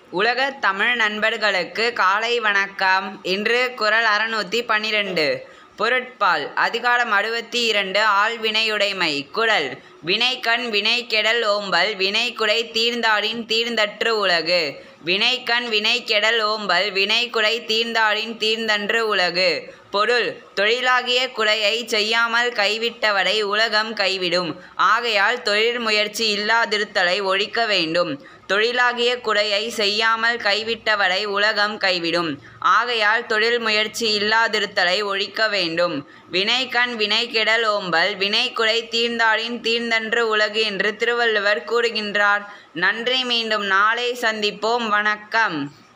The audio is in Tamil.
உலகத் தமிழ் நண்பர்களுக்கு காலை வணக்கம் இன்று குறள் அறுநூற்றி பன்னிரண்டு பொருட்பால் அதிகாரம் அறுபத்தி இரண்டு ஆள்வினையுடைமை குறள் வினைக்கண் வினைகெடல் ஓம்பல் வினைக்குறை தீர்ந்தாடின் தீர்ந்தற்று உலகு வினைக்கண் வினைகெடல் ஓம்பல் வினைக்குறை தீர்ந்தாடின் தீர்ந்தன்று உலகு பொருள் தொழிலாகிய குறையைச் செய்யாமல் கைவிட்டவரை உலகம் கைவிடும் ஆகையால் தொழில் முயற்சி இல்லாதிருத்தலை ஒழிக்க வேண்டும் தொழிலாகிய குறையை செய்யாமல் கைவிட்டவரை உலகம் கைவிடும் ஆகையால் தொழில் முயற்சி இல்லாதிருத்தலை ஒழிக்க வேண்டும் வினைக்கண் வினைகெடல் ஓம்பல் வினைக்குறை தீர்ந்தாடின் தீர்ந்தன்று உலகு என்று திருவள்ளுவர் கூறுகின்றார் நன்றி மீண்டும் நாளை சந்திப்போம் வணக்கம்